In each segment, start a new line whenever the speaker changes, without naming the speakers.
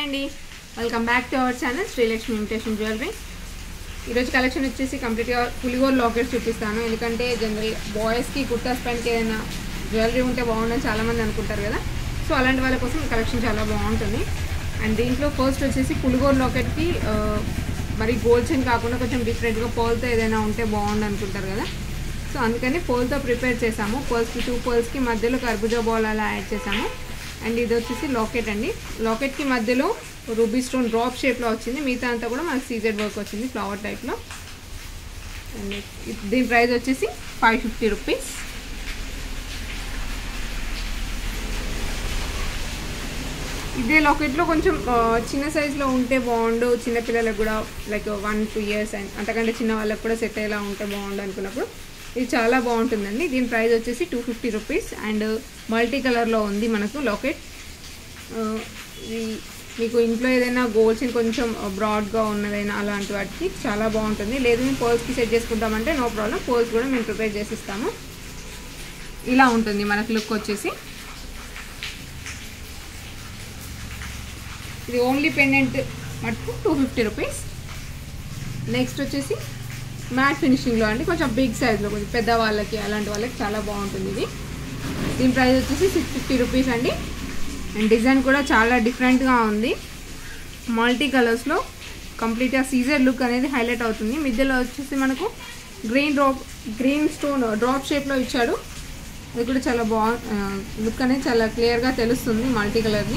అండి welcome back to our channel Srilakshmi imitation jewellery ఈరోజు collection వచ్చేసి కంప్లీట్గా పులిగోర్ లాకెట్స్ చూపిస్తాను ఎందుకంటే జనరల్ బాయ్స్కి కుర్తాస్ పైనకి ఏదైనా జ్యువెలరీ ఉంటే బాగుందని చాలామంది అనుకుంటారు కదా సో అలాంటి వాళ్ళ కోసం ఈ కలెక్షన్ చాలా బాగుంటుంది అండ్ దీంట్లో ఫస్ట్ వచ్చేసి పులిగోర్ లాకెట్కి ఆ, మరి గోల్డ్ చైన్ కాకుండా కొంచెం డిఫరెంట్గా పోల్తో ఏదైనా ఉంటే బాగుండు అనుకుంటారు కదా సో అందుకని పోల్తో ప్రిపేర్ చేసాము పోల్స్కి టూ పోల్స్కి మధ్యలో కర్బూజా బాల్ అలా యాడ్ చేసాము అండ్ ఇది వచ్చేసి లాకెట్ అండి లాకెట్కి మధ్యలో రూబీ స్టోన్ డ్రాప్ షేప్లో వచ్చింది మిగతా అంతా కూడా మనకి సీజెడ్ వర్క్ వచ్చింది ఫ్లవర్ టైప్లో అండ్ ఇది- దీని ప్రైస్ వచ్చేసి ఫైవ్ ఫిఫ్టీ రూపీస్ ఇదే లాకెట్లో కొంచెం ఆ, చిన్న సైజులో ఉంటే బాగుండు చిన్న పిల్లలకు కూడా like one two years and అంతకంటే చిన్న వాళ్ళకి కూడా సెట్ అయ్యేలా ఉంటే బాగుండు అనుకున్నప్పుడు ఇది చాలా బాగుంటుందండి దీని ప్రైస్ వచ్చేసి two fifty rupees and multi కలర్లో ఉంది మనకు లాకెట్ ఇది మీకు ఇంట్లో ఏదైనా గోల్స్ కొంచెం బ్రాడ్గా ఉన్నదైనా అలాంటి వాటికి చాలా బాగుంటుంది లేదు మేము పోల్స్కి సెట్ చేసుకుంటామంటే నో ప్రాబ్లం పోల్స్ కూడా మేము ప్రిపేర్ చేసిస్తాము ఇలా ఉంటుంది మనకు లుక్ వచ్చేసి ఇది ఓన్లీ పెండెంట్ మటుకు టూ ఫిఫ్టీ రూపీస్ నెక్స్ట్ వచ్చేసి మ్యాట్ ఫినిషింగ్లో అండి కొంచెం బిగ్ సైజ్లో కొంచెం పెద్ద వాళ్ళకి అలాంటి వాళ్ళకి చాలా బాగుంటుంది ఇది దీని ప్రైస్ వచ్చేసి సిక్స్ ఫిఫ్టీ రూపీస్ అండి అండ్ డిజైన్ కూడా చాలా డిఫరెంట్గా ఉంది మల్టీ కలర్స్లో కంప్లీట్గా సీజర్ లుక్ అనేది హైలైట్ అవుతుంది మధ్యలో వచ్చేసి మనకు green drop green stone drop షేప్లో ఇచ్చాడు అది కూడా చాలా బాగు లుక్ అనేది చాలా క్లియర్గా తెలుస్తుంది మల్టీ కలర్ని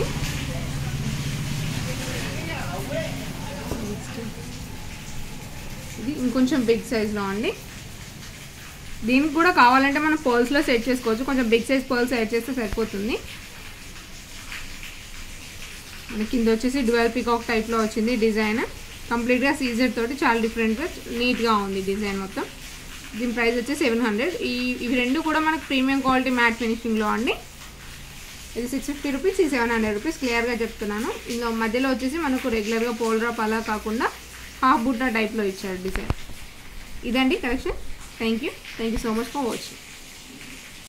ఇది ఇంకొంచెం బిగ్ సైజ్లో అండి దీనికి కూడా కావాలంటే మనం పర్ల్స్లో సెట్ చేసుకోవచ్చు కొంచెం బిగ్ సైజ్ పర్ల్స్ సెట్ చేస్తే సరిపోతుంది మనకి కింద వచ్చేసి డ్వెల్ పికాక్ టైప్లో వచ్చింది డిజైన్ కంప్లీట్గా సీజర్ తోటి చాలా డిఫరెంట్గా నీట్గా ఉంది డిజైన్ మొత్తం దీని ప్రైస్ వచ్చి సెవెన్ హండ్రెడ్ ఈ ఇవి రెండు కూడా మనకు ప్రీమియం క్వాలిటీ మ్యాట్ ఫినిషింగ్లో అండి ఇది సిక్స్ ఫిఫ్టీ రూపీస్ ఈ సెవెన్ హండ్రెడ్ రూపీస్ క్లియర్గా చెప్తున్నాను ఇందులో మధ్యలో వచ్చేసి మనకు రెగ్యులర్గా పోల్ డ్రాప్ అలా కాకుండా హాఫ్ బుట్టా టైప్లో ఇచ్చాడు డిజైన్ ఇదండి collection thank you thank you so much for watching